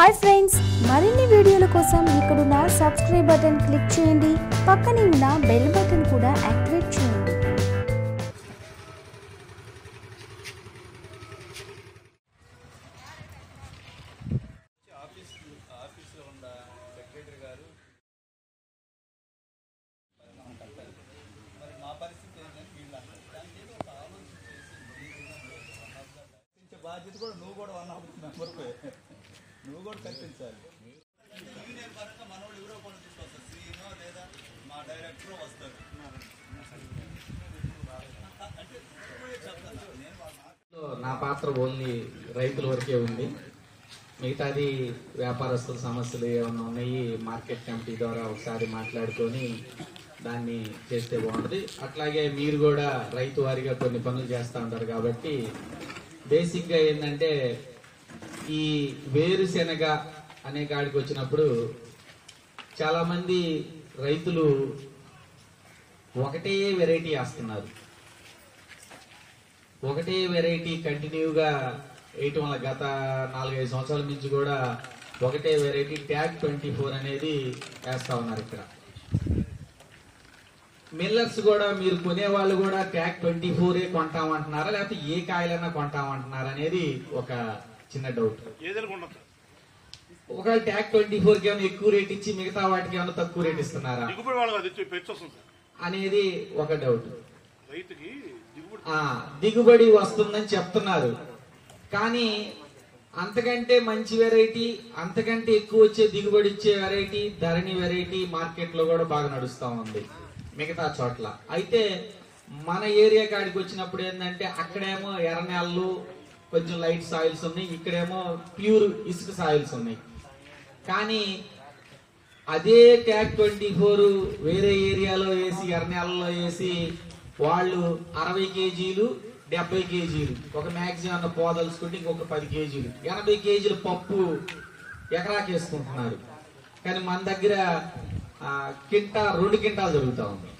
hi friends మరిన్ని వీడియోల కోసం ఇక్కడున్న సబ్స్క్రైబ్ బటన్ క్లిక్ చేయండి పక్కనే ఉన్న బెల్ బటన్ కూడా యాక్టివేట్ చేయండి ఆఫీస్ ఆఫీస్లో ఉన్న సెక్రటరీ గారు మరి మనం కట్టాలి మరి మా పరిస్థితి ఏంటంటే వీళ్ళు అంటారు దానికి ఏదో ఒక ఆలోచన చేసి ఈ విధంగా one of the కల్పించే బాధ్యత కూడా నువ్వు కూడా వన్ ఆఫ్ మెంబర్ నువ్వు కూడా కల్పించాలి యూనియన్ పరంగా మనోళ్ళు ఎవరో కూడా తీసుకొస్తారు సీనో లేదా మా డైరెక్టర్ వస్తారు అంటే ఇప్పుడే చెప్తాను నేను వాళ్ళ లో నా పాత్ర ఓన్లీ రైతుల వరకే ఉంది మిగతాది వ్యాపారస్తుల సమస్యలు ఏమన్నా ఉన్నాయి మార్కెట్ కమిటీ ద్వారా ఒకసారి మాట్లాడుకొని దాన్ని చేస్తే బాగుంటుంది అట్లాగే మీరు కూడా రైతు వారిగా కొన్ని పనులు చేస్తూ ఉంటారు కాబట్టి బేసిక్గా ఏంటంటే ఈ వేరుశెనగ అనే కాడికి వచ్చినప్పుడు చాలామంది రైతులు ఒకటే వెరైటీ వేస్తున్నారు ఒకటే వెరైటీ కంటిన్యూగా వేయటం వల్ల గత నాలుగైదు సంవత్సరాల నుంచి కూడా ఒకటే వెరైటీ ట్యాగ్ ట్వంటీ ఫోర్ అనేది వేస్తా ఉన్నారు ఇక్కడ మిల్లర్స్ కూడా మీరు కొనే వాళ్ళు కూడా ట్యాగ్ ట్వంటీ ఫోరే కొంటామంటున్నారా లేకపోతే ఏ కాయలైనా కొంటామంటున్నారా అనేది ఒక చిన్న డౌట్ ఏదైనా ఉండదు ఒకవేళ ట్యాగ్ ట్వంటీ ఫోర్ కి ఏమైనా ఎక్కువ రేట్ ఇచ్చి మిగతా వాటికి ఏమైనా తక్కువ రేట్ ఇస్తున్నారా దిగుబడి వాళ్ళకి అది తెచ్చి పెంచి వస్తుంది సార్ అనేది ఒక డౌట్ రైతుకి దిగుబడి ఆ దిగుబడి వస్తుందని చెప్తున్నారు కానీ అంతకంటే మంచి వెరైటీ అంతకంటే ఎక్కువ వచ్చే దిగుబడి ఇచ్చే వెరైటీ ధరణి వెరైటీ మార్కెట్ లో కూడా బాగా నడుస్తా ఉంది మిగతా చోట్ల అయితే మన ఏరియా కాడికి వచ్చినప్పుడు ఏంటంటే అక్కడేమో ఎర్ర నేలలు కొంచెం లైట్ సాయిల్స్ ఉన్నాయి ఇక్కడేమో ప్యూర్ ఇసుక సాయిల్స్ ఉన్నాయి కానీ అదే ట్యాగ్ ట్వంటీ ఫోర్ వేరే ఏరియాలో వేసి ఎర్రనేలలో వేసి వాళ్ళు అరవై కేజీలు డెబ్బై కేజీలు ఒక మ్యాక్సిమం అన్న పోదలుచుకుంటే ఇంకొక పది కేజీలు ఎనభై కేజీల పప్పు ఎకరాకి వేసుకుంటున్నారు కానీ మన దగ్గర ఆ, కింటా రెండు కింటాలు జరుగుతూ ఉంది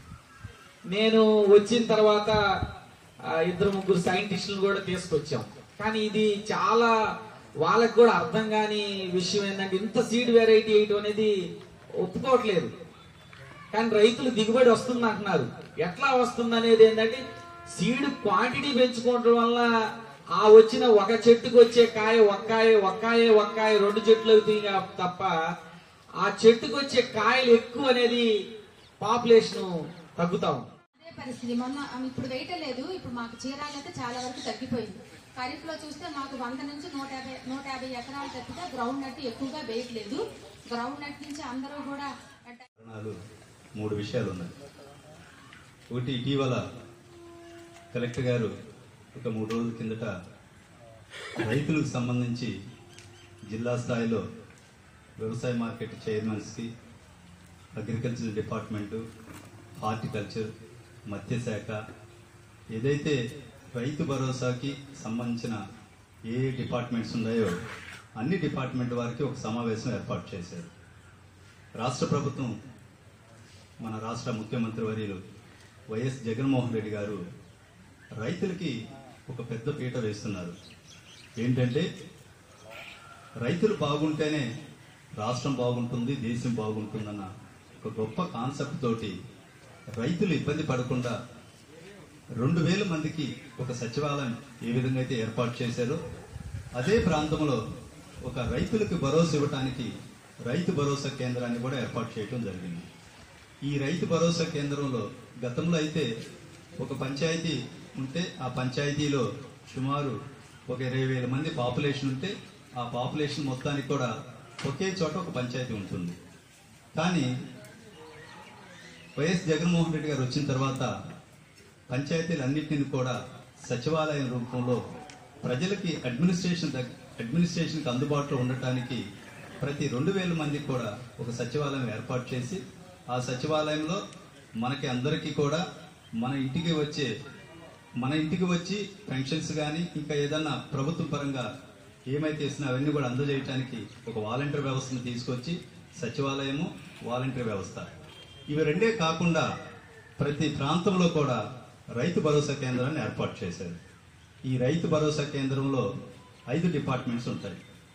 నేను వచ్చిన తర్వాత ఆ, ఇద్దరు ముగ్గురు సైంటిస్టులు కూడా తీసుకొచ్చాం కానీ ఇది చాలా వాళ్ళకి కూడా అర్థం కాని విషయం ఏంటంటే ఇంత సీడ్ వెరైటీ వేయటం అనేది ఒప్పుకోవట్లేదు కానీ రైతులు దిగుబడి వస్తుంది అంటున్నారు ఎట్లా వస్తుంది అనేది ఏంటంటే సీడ్ క్వాంటిటీ పెంచుకోవడం వల్ల ఆ వచ్చిన ఒక చెట్టుకు వచ్చే కాయ ఒక్కాయ ఒక్కాయ ఒక్కాయ రెండు చెట్లు అవుతాయి కా- తప్ప ఆ చెట్టుకు వచ్చే కాయలు ఎక్కువ అనేది పాపులేషన్ తగ్గుతా ఉంది అదే పరిస్థితి మొన్న ఆమె ఇప్పుడు వేయటలేదు ఇప్పుడు మాకు చీరాలు అయితే చాలా వరకు తగ్గిపోయింది ఖరీఫ్ లో చూస్తే మాకు వంద నుంచి నూట యాభై నూట యాభై ఎకరాలు తప్పితే గ్రౌండ్ నట్ ఎక్కువగా వేయట్లేదు గ్రౌండ్ నట్ నుంచి అందరూ కూడా అంటే కారణాలు మూడు విషయాలు ఉన్నాయి ఒకటి ఇటీవల కలెక్టర్ గారు ఒక మూడు రోజుల కిందట రైతులకు సంబంధించి జిల్లా స్థాయిలో వ్యవసాయ మార్కెట్ చైర్మన్స్కి అగ్రికల్చర్ డిపార్ట్మెంటు హార్టికల్చర్ మత్స్యశాఖ ఏదైతే రైతు భరోసాకి సంబంధించిన ఏ ఏ డిపార్ట్మెంట్స్ ఉన్నాయో అన్ని డిపార్ట్మెంట్ వారికి ఒక సమావేశం ఏర్పాటు చేశారు రాష్ట్ర ప్రభుత్వం మన రాష్ట్ర ముఖ్యమంత్రి వర్యులు వైఎస్ జగన్మోహన్ రెడ్డి గారు రైతులకి ఒక పెద్ద పీట వేస్తున్నారు ఏంటంటే రైతులు బాగుంటేనే రాష్ట్రం బాగుంటుంది దేశం బాగుంటుందన్న ఒక గొప్ప కాన్సెప్ట్ తోటి రైతులు ఇబ్బంది పడకుండా రెండు వేల మందికి ఒక సచివాలయం ఏ విధంగా అయితే ఏర్పాటు చేశారో అదే ప్రాంతంలో ఒక రైతులకు భరోసా ఇవ్వడానికి రైతు భరోసా కేంద్రాన్ని కూడా ఏర్పాటు చేయడం జరిగింది ఈ రైతు భరోసా కేంద్రంలో గతంలో అయితే ఒక పంచాయతీ ఉంటే ఆ పంచాయతీలో సుమారు ఒక ఇరవై వేల మంది పాపులేషన్ ఉంటే ఆ పాపులేషన్ మొత్తానికి కూడా ఒకే చోట ఒక పంచాయతీ ఉంటుంది కానీ వైఎస్ జగన్మోహన్ రెడ్డి గారు వచ్చిన తర్వాత పంచాయతీలన్నింటినీ కూడా సచివాలయం రూపంలో ప్రజలకి అడ్మినిస్ట్రేషన్ దగ్- అడ్మినిస్ట్రేషన్కి అందుబాటులో ఉండటానికి ప్రతి రెండు వేల మందికి కూడా ఒక సచివాలయం ఏర్పాటు చేసి ఆ సచివాలయంలో మనకి అందరికీ కూడా మన ఇంటికి వచ్చే మన ఇంటికి వచ్చి పెన్షన్స్ కానీ ఇంకా ఏదన్నా ప్రభుత్వ పరంగా ఏమైతే ఇస్తున్నా అవన్నీ కూడా అందజేయడానికి ఒక వాలంటీర్ వ్యవస్థను తీసుకొచ్చి సచివాలయము వాలంటీర్ వ్యవస్థ ఇవి రెండే కాకుండా ప్రతి ప్రాంతంలో కూడా రైతు భరోసా కేంద్రాన్ని ఏర్పాటు చేశారు ఈ రైతు భరోసా కేంద్రంలో ఐదు డిపార్ట్మెంట్స్ ఉంటాయి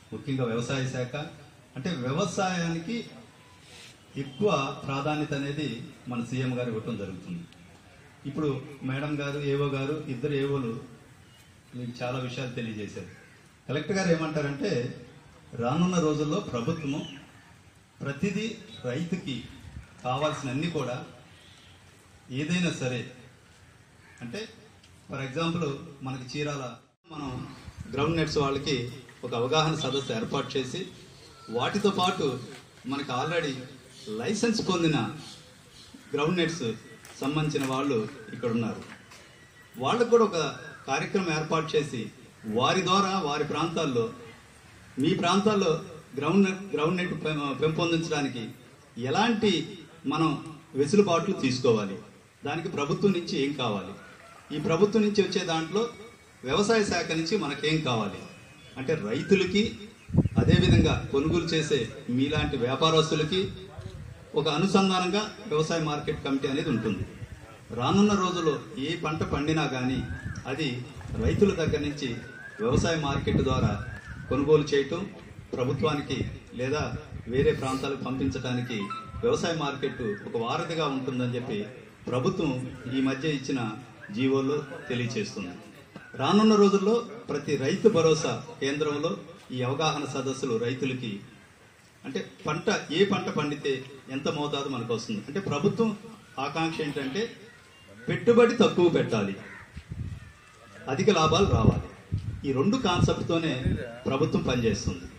ముఖ్యంగా వ్యవసాయ శాఖ అంటే వ్యవసాయానికి ఎక్కువ ప్రాధాన్యత అనేది మన సీఎం గారు ఇవ్వటం జరుగుతుంది ఇప్పుడు మేడం గారు ఏవో గారు ఇద్దరు ఏవోలు మీకు చాలా విషయాలు తెలియజేశారు కలెక్టర్ గారు ఏమంటారంటే రానున్న రోజుల్లో ప్రభుత్వము ప్రతిదీ రైతుకి కావాల్సిన అన్ని కూడా ఏదైనా సరే అంటే ఫర్ ఎగ్జాంపుల్ మనకి చీరాల మనం గ్రౌండ్ నెట్స్ వాళ్ళకి ఒక అవగాహన సదస్సు ఏర్పాటు చేసి వాటితో పాటు మనకి ఆల్రెడీ లైసెన్స్ పొందిన గ్రౌండ్ నెట్స్ సంబంధించిన వాళ్ళు ఇక్కడ ఉన్నారు వాళ్ళకు కూడా ఒక కార్యక్రమం ఏర్పాటు చేసి వారి ద్వారా వారి ప్రాంతాల్లో మీ ప్రాంతాల్లో గ్రౌండ్ నెట్ గ్రౌండ్ నెట్ పెం- పెంపొందించడానికి ఎలాంటి మనం వెసులుబాట్లు తీసుకోవాలి దానికి ప్రభుత్వం నుంచి ఏం కావాలి ఈ ప్రభుత్వం నుంచి వచ్చే దాంట్లో వ్యవసాయ శాఖ నుంచి మనకేం కావాలి అంటే రైతులకి అదేవిధంగా కొనుగోలు చేసే మీలాంటి వ్యాపారస్తులకి ఒక అనుసంధానంగా వ్యవసాయ మార్కెట్ కమిటీ అనేది ఉంటుంది రానున్న రోజుల్లో ఏ పంట పండినా కానీ అది రైతుల దగ్గర నుంచి వ్యవసాయ మార్కెట్ ద్వారా కొనుగోలు చేయటం ప్రభుత్వానికి లేదా వేరే ప్రాంతాలకు పంపించడానికి వ్యవసాయ మార్కెట్ ఒక వారధిగా ఉంటుందని చెప్పి ప్రభుత్వం ఈ మధ్య ఇచ్చిన జీవోలో తెలియచేస్తుంది రానున్న రోజుల్లో ప్రతి రైతు భరోసా కేంద్రంలో ఈ అవగాహన సదస్సులు రైతులకి అంటే పంట ఏ పంట పండితే ఎంత మోతాదు మనకు వస్తుంది అంటే ప్రభుత్వం ఆకాంక్ష ఏంటంటే పెట్టుబడి తక్కువ పెట్టాలి అధిక లాభాలు రావాలి ఈ రెండు కాన్సెప్ట్తోనే ప్రభుత్వం పనిచేస్తుంది